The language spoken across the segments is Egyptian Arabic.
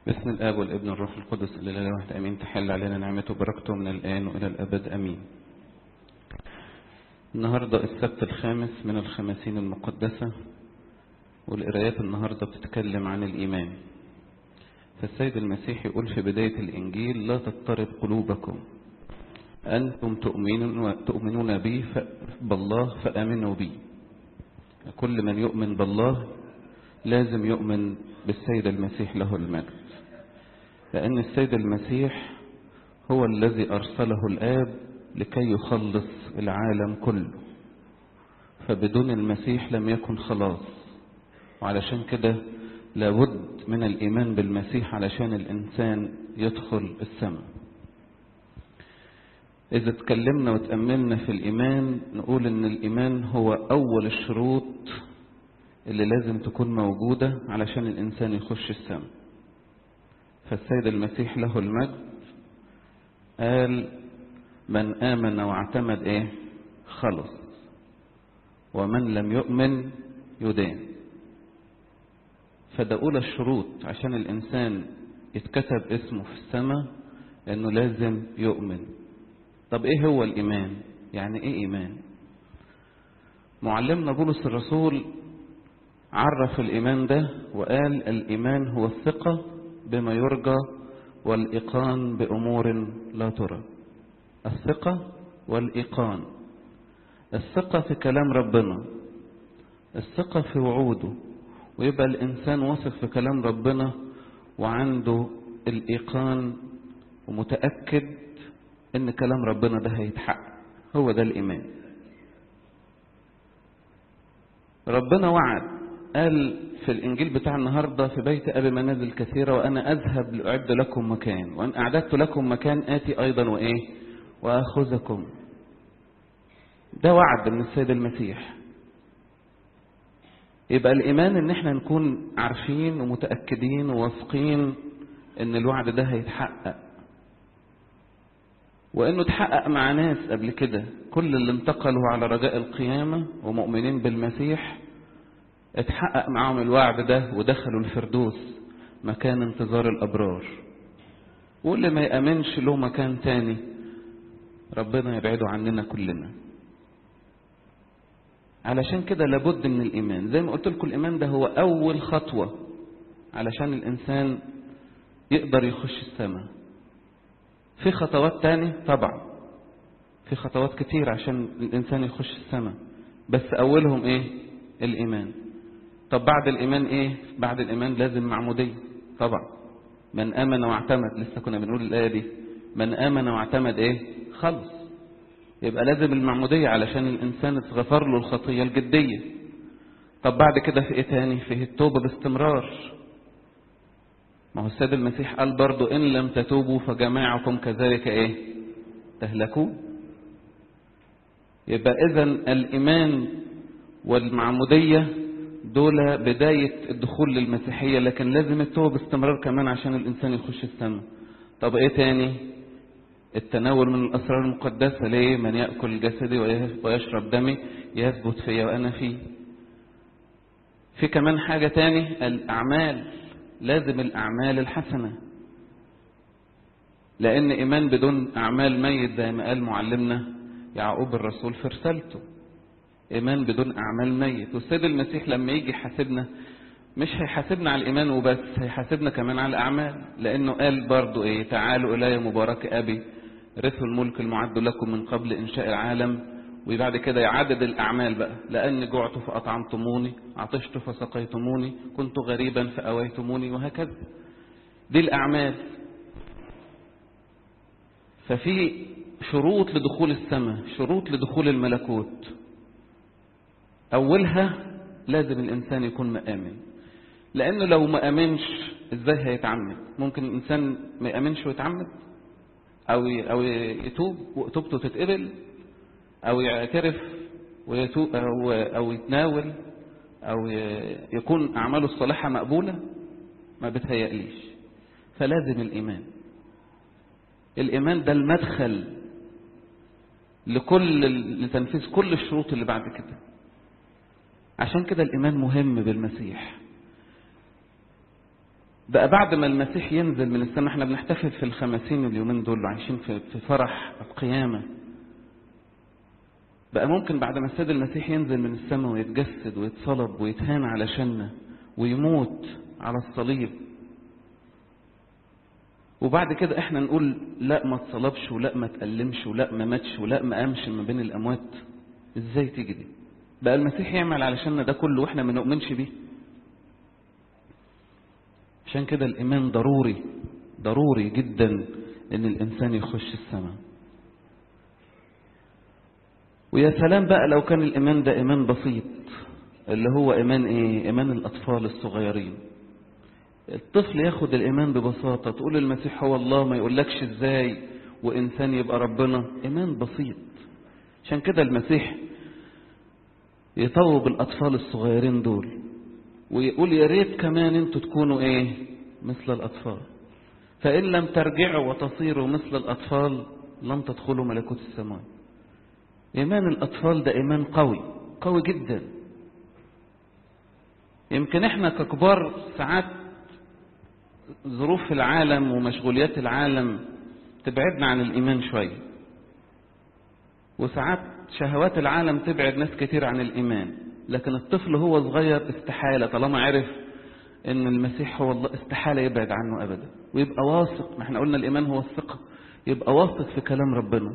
باسم الآب والابن والروح القدس الإله الواحد أمين تحل علينا نعمته وبركته من الآن وإلى الأبد أمين النهاردة السبت الخامس من الخمسين المقدسة والقرايات النهاردة بتتكلم عن الإيمان فالسيد المسيح يقول في بداية الإنجيل لا تضطرب قلوبكم أنتم تؤمنون, تؤمنون بي بالله فآمنوا بي كل من يؤمن بالله لازم يؤمن بالسيد المسيح له المجد لأن السيد المسيح هو الذي أرسله الآب لكي يخلص العالم كله فبدون المسيح لم يكن خلاص وعلشان كده لابد من الإيمان بالمسيح علشان الإنسان يدخل السماء إذا اتكلمنا وتأملنا في الإيمان نقول إن الإيمان هو أول الشروط اللي لازم تكون موجودة علشان الإنسان يخش السماء فالسيد المسيح له المجد قال من آمن واعتمد إيه خلص ومن لم يؤمن يدان فده أولى الشروط عشان الإنسان يتكتب اسمه في السماء إنه لازم يؤمن طب إيه هو الإيمان يعني إيه إيمان معلمنا بولس الرسول عرف الإيمان ده وقال الإيمان هو الثقة بما يرجى والإيقان بأمور لا ترى الثقة والإيقان الثقة في كلام ربنا الثقة في وعوده ويبقى الإنسان واثق في كلام ربنا وعنده الإيقان ومتأكد إن كلام ربنا ده هيتحقق هو ده الإيمان ربنا وعد قال في الإنجيل بتاع النهاردة في بيت أبي منازل كثيرة وأنا أذهب لأعد لكم مكان وأن أعددت لكم مكان آتي أيضا وإيه وأخذكم ده وعد من السيد المسيح يبقى الإيمان إن احنا نكون عارفين ومتأكدين وواثقين إن الوعد ده هيتحقق وإنه اتحقق مع ناس قبل كده كل اللي انتقلوا على رجاء القيامة ومؤمنين بالمسيح اتحقق معهم الوعد ده ودخلوا الفردوس مكان انتظار الأبرار واللي ما يأمنش له مكان تاني ربنا يبعده عننا كلنا علشان كده لابد من الإيمان زي ما قلت لكم الإيمان ده هو أول خطوة علشان الإنسان يقدر يخش السماء في خطوات تاني طبعا في خطوات كتير عشان الإنسان يخش السماء بس أولهم إيه الإيمان طب بعد الإيمان إيه بعد الإيمان لازم معمودية طبعا من آمن واعتمد لسه كنا بنقول الآية دي من آمن واعتمد إيه خلص يبقى لازم المعمودية علشان الإنسان اتغفر له الخطية الجدية طب بعد كده في إيه تاني فيه التوبة باستمرار ما هو السيد المسيح قال برضو إن لم تتوبوا فجماعكم كذلك إيه تهلكوا يبقى إذا الإيمان والمعمودية دول بداية الدخول للمسيحية لكن لازم التوبة باستمرار كمان عشان الإنسان يخش السماء طب إيه تاني التناول من الأسرار المقدسة ليه من يأكل جسدي ويشرب دمي يثبت فيا وأنا فيه في كمان حاجة تاني الأعمال لازم الأعمال الحسنة لأن إيمان بدون أعمال ميت زي ما قال معلمنا يعقوب الرسول في رسالته إيمان بدون أعمال ميت والسيد المسيح لما يجي يحاسبنا مش هيحاسبنا على الإيمان وبس هيحاسبنا كمان على الأعمال لأنه قال برضو إيه تعالوا إلي مبارك أبي رثوا الملك المعد لكم من قبل إنشاء العالم وبعد كده يعدد الأعمال بقى لأني جعت فأطعمتموني عطشت فسقيتموني كنت غريبا فأويتموني وهكذا دي الأعمال ففي شروط لدخول السماء شروط لدخول الملكوت أولها لازم الإنسان يكون مآمن لأنه لو ما أمنش إزاي هيتعمد ممكن الإنسان ما يأمنش ويتعمد أو أو يتوب وتوبته تتقبل أو يعترف ويتوب أو أو يتناول أو يكون أعماله الصالحة مقبولة ما بتهيأليش فلازم الإيمان الإيمان ده المدخل لكل لتنفيذ كل الشروط اللي بعد كده عشان كده الإيمان مهم بالمسيح بقى بعد ما المسيح ينزل من السماء احنا بنحتفل في الخمسين اليومين دول عايشين في, في فرح القيامة بقى ممكن بعد ما السيد المسيح ينزل من السماء ويتجسد ويتصلب ويتهان علشاننا ويموت على الصليب وبعد كده احنا نقول لا ما اتصلبش ولا ما تألمش ولا ما ماتش ولا ما قامش ما بين الأموات ازاي تيجي دي بقى المسيح يعمل علشاننا ده كله واحنا ما نؤمنش بيه عشان كده الإيمان ضروري ضروري جدا ان الإنسان يخش السماء ويا سلام بقى لو كان الإيمان ده إيمان بسيط اللي هو إيمان إيه إيمان الأطفال الصغيرين الطفل ياخد الإيمان ببساطة تقول المسيح هو الله ما يقولكش إزاي وإنسان يبقى ربنا إيمان بسيط عشان كده المسيح يطوب الأطفال الصغيرين دول ويقول يا ريت كمان انتوا تكونوا ايه مثل الأطفال فإن لم ترجعوا وتصيروا مثل الأطفال لن تدخلوا ملكوت السماء إيمان الأطفال ده إيمان قوي قوي جدا يمكن احنا ككبار ساعات ظروف العالم ومشغوليات العالم تبعدنا عن الإيمان شوية وساعات شهوات العالم تبعد ناس كتير عن الإيمان لكن الطفل هو صغير استحالة طالما عرف ان المسيح هو الله استحالة يبعد عنه أبدا ويبقى واثق ما احنا قلنا الإيمان هو الثقة يبقى واثق في كلام ربنا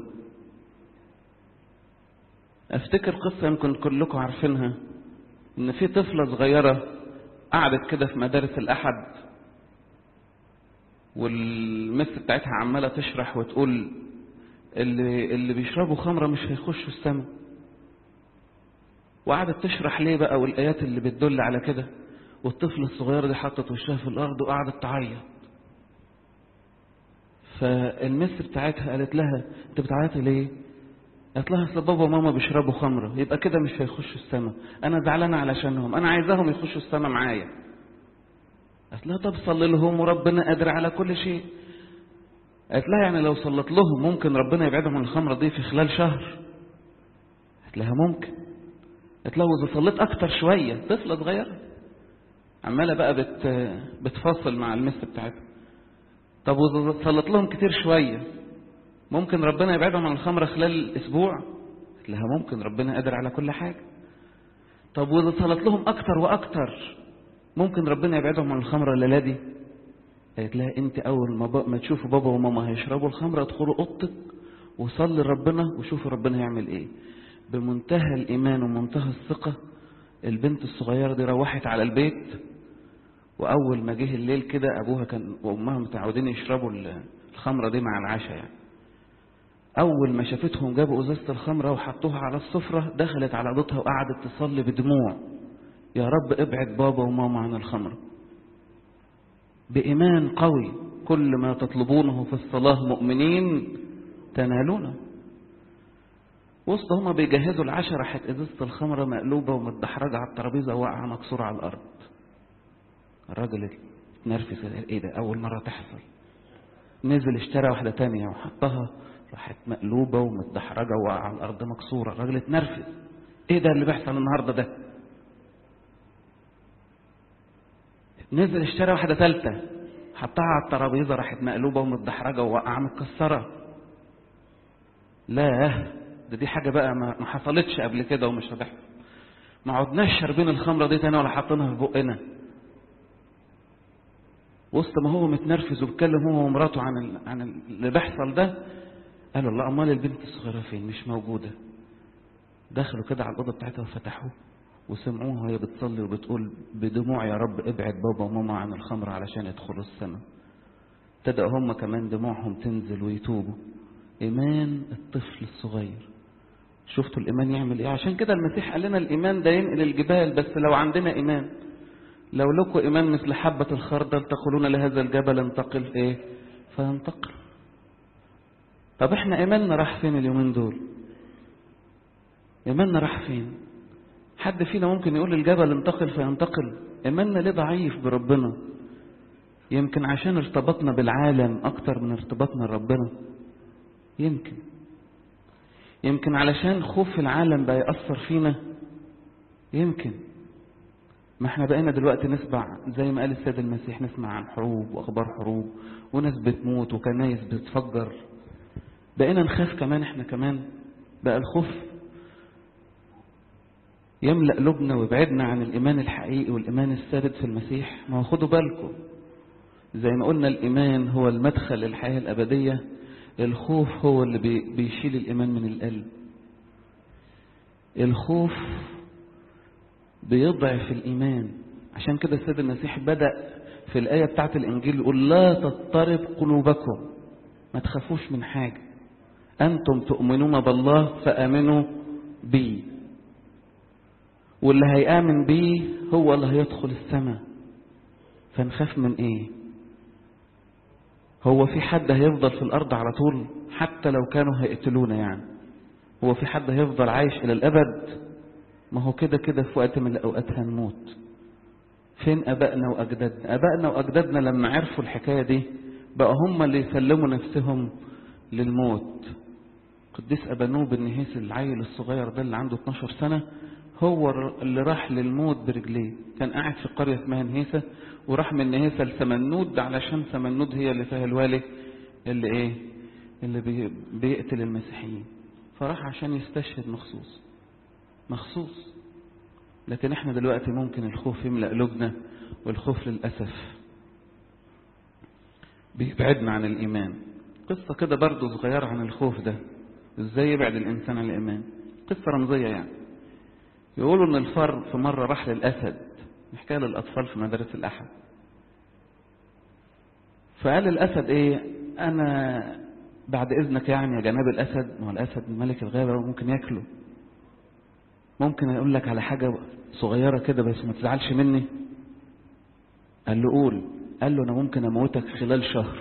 افتكر قصة يمكن كلكم عارفينها ان في طفلة صغيرة قعدت كده في مدارس الأحد والمس بتاعتها عمالة تشرح وتقول اللي, اللي بيشربوا خمرة مش هيخشوا السماء وقعدت تشرح ليه بقى والآيات اللي بتدل على كده والطفل الصغير دي حطت وشها في الأرض وقعدت تعيط فالمس بتاعتها قالت لها انت بتعيطي ليه قالت لها اصل بابا وماما بيشربوا خمرة يبقى كده مش هيخشوا السماء انا زعلانة علشانهم انا عايزاهم يخشوا السماء معايا قالت لها طب صلي لهم وربنا قادر على كل شيء قالت لها يعني لو صلت لهم ممكن ربنا يبعدهم عن الخمرة دي في خلال شهر قالت لها ممكن قالت لها واذا صليت اكتر شوية طفلة صغيرة عمالة بقى بت بتفاصل مع المس بتاعتها طب واذا صلت لهم كتير شوية ممكن ربنا يبعدهم عن الخمرة خلال اسبوع قالت لها ممكن ربنا قادر على كل حاجة طب واذا صلت لهم اكتر واكتر ممكن ربنا يبعدهم عن الخمرة الليلة دي قالت لها انت اول ما, ما تشوفوا بابا وماما هيشربوا الخمرة ادخلوا اوضتك وصلي ربنا وشوفوا ربنا يعمل ايه بمنتهى الايمان ومنتهى الثقة البنت الصغيرة دي روحت على البيت واول ما جه الليل كده ابوها كان وامها متعودين يشربوا الخمرة دي مع العشاء يعني اول ما شافتهم جابوا ازازة الخمرة وحطوها على السفرة دخلت على اوضتها وقعدت تصلي بدموع يا رب ابعد بابا وماما عن الخمرة بإيمان قوي كل ما تطلبونه في الصلاة مؤمنين تنالونه وسط هما بيجهزوا العشاء راحت ازازة الخمرة مقلوبة ومتدحرجة على الترابيزة واقعة مكسورة على الأرض الراجل اتنرفز ايه ده أول مرة تحصل نزل اشترى واحدة تانية وحطها راحت مقلوبة ومتدحرجة وواقعة على الأرض مكسورة الراجل اتنرفز ايه ده اللي بيحصل النهاردة ده نزل اشترى واحدة ثالثة حطها على الترابيزة راحت مقلوبة ومتدحرجة وواقعة متكسرة لا ده دي حاجة بقى ما حصلتش قبل كده ومش هتحصل ما عدناش شاربين الخمرة دي تاني ولا حاطينها في بقنا وسط ما هو متنرفز وبيتكلم هو ومراته عن ال... عن اللي بيحصل ده قالوا الله امال البنت الصغيره فين مش موجوده دخلوا كده على الاوضه بتاعتها وفتحوه وسمعوها وهي بتصلي وبتقول بدموع يا رب ابعد بابا وماما عن الخمر علشان يدخلوا السماء ابتدأوا هم كمان دموعهم تنزل ويتوبوا إيمان الطفل الصغير شفتوا الإيمان يعمل إيه عشان كده المسيح قال لنا الإيمان ده ينقل الجبال بس لو عندنا إيمان لو لكم إيمان مثل حبة الخردل تقولون لهذا الجبل انتقل إيه فينتقل طب احنا إيماننا راح فين اليومين دول إيماننا راح فين حد فينا ممكن يقول الجبل انتقل فينتقل إيماننا ليه ضعيف بربنا يمكن عشان ارتبطنا بالعالم أكتر من ارتباطنا بربنا يمكن يمكن علشان خوف العالم بقى يأثر فينا يمكن ما احنا بقينا دلوقتي نسمع زي ما قال السيد المسيح نسمع عن حروب واخبار حروب وناس بتموت وكنايس بتتفجر بقينا نخاف كمان احنا كمان بقى الخوف يملأ قلوبنا ويبعدنا عن الإيمان الحقيقي والإيمان الثابت في المسيح ما هو خدوا بالكم زي ما قلنا الإيمان هو المدخل للحياة الأبدية الخوف هو اللي بيشيل الإيمان من القلب الخوف بيضعف الإيمان عشان كده السيد المسيح بدأ في الآية بتاعت الإنجيل يقول لا تضطرب قلوبكم ما تخافوش من حاجة أنتم تؤمنون بالله فآمنوا بي واللي هيآمن بيه هو اللي هيدخل السماء فنخاف من ايه هو في حد هيفضل في الارض على طول حتى لو كانوا هيقتلونا يعني هو في حد هيفضل عايش الى الابد ما هو كده كده في وقت من الاوقات هنموت فين ابائنا واجدادنا ابائنا واجدادنا لما عرفوا الحكايه دي بقى هم اللي يسلموا نفسهم للموت قديس ابانوب النهيس العيل الصغير ده اللي عنده 12 سنه هو اللي راح للموت برجليه كان قاعد في قرية اسمها نهيسة وراح من نهيسة لسمنود علشان سمنود هي اللي فيها الوالي اللي ايه اللي بي بيقتل المسيحيين فراح عشان يستشهد مخصوص مخصوص لكن احنا دلوقتي ممكن الخوف يملأ قلوبنا والخوف للأسف بيبعدنا عن الإيمان قصة كده برضو صغيرة عن الخوف ده ازاي يبعد الإنسان عن الإيمان قصة رمزية يعني يقولوا ان الفار في مرة راح للأسد نحكيها للأطفال في مدارس الأحد فقال الأسد ايه أنا بعد إذنك يعني يا جناب الأسد ما هو الأسد ملك الغابة وممكن ياكله ممكن أقول لك على حاجة صغيرة كده بس ما تزعلش مني قال له قول قال له أنا ممكن أموتك خلال شهر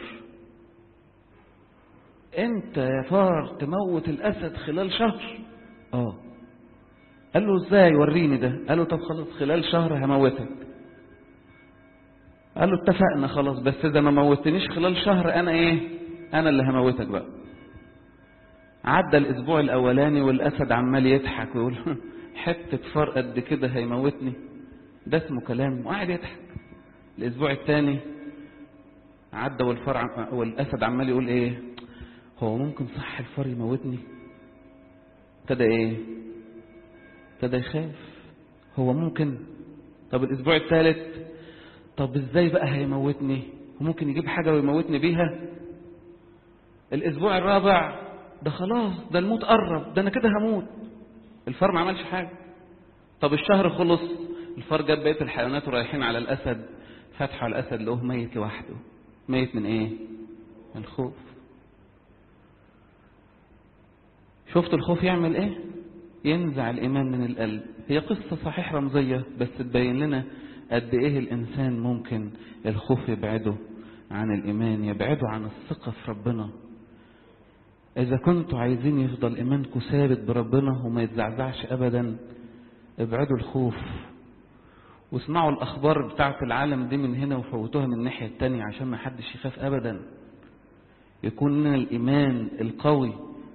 أنت يا فار تموت الأسد خلال شهر آه قال له ازاي وريني ده قال له طب خلاص خلال شهر هموتك قال له اتفقنا خلاص بس اذا ما موتنيش خلال شهر انا ايه انا اللي هموتك بقى عدى الاسبوع الاولاني والاسد عمال يضحك ويقول حته فار قد كده هيموتني ده اسمه كلام وقاعد يضحك الاسبوع الثاني عدى والفار عم... والاسد عمال يقول ايه هو ممكن صح الفار يموتني ابتدى ايه ابتدى يخاف هو ممكن طب الاسبوع الثالث طب ازاي بقى هيموتني وممكن يجيب حاجه ويموتني بيها الاسبوع الرابع ده خلاص ده الموت قرب ده انا كده هموت الفار ما عملش حاجه طب الشهر خلص الفار جاب بقيه الحيوانات ورايحين على الاسد فتحوا على الاسد لقوه ميت لوحده ميت من ايه من الخوف شفت الخوف يعمل ايه ينزع الإيمان من القلب هي قصة صحيح رمزية بس تبين لنا قد إيه الإنسان ممكن الخوف يبعده عن الإيمان يبعده عن الثقة في ربنا إذا كنتوا عايزين يفضل إيمانكم ثابت بربنا وما يتزعزعش أبدا ابعدوا الخوف واسمعوا الأخبار بتاعة العالم دي من هنا وفوتوها من الناحية التانية عشان ما حدش يخاف أبدا يكون لنا الإيمان القوي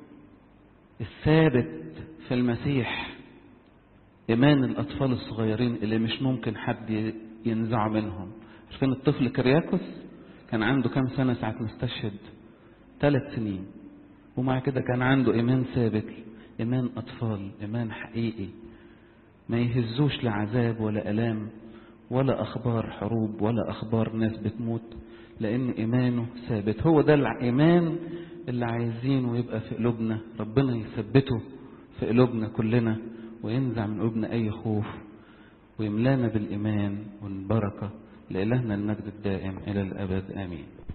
الثابت في المسيح إيمان الأطفال الصغيرين اللي مش ممكن حد ينزع منهم عارفين الطفل كرياكوس كان عنده كام سنة ساعة ما استشهد ثلاث سنين ومع كده كان عنده إيمان ثابت إيمان أطفال إيمان حقيقي ما يهزوش لعذاب ولا ألام ولا أخبار حروب ولا أخبار ناس بتموت لأن إيمانه ثابت هو ده الإيمان اللي عايزينه يبقى في قلوبنا ربنا يثبته في قلوبنا كلنا وينزع من قلوبنا أي خوف ويملانا بالإيمان والبركة لإلهنا المجد الدائم إلى الأبد آمين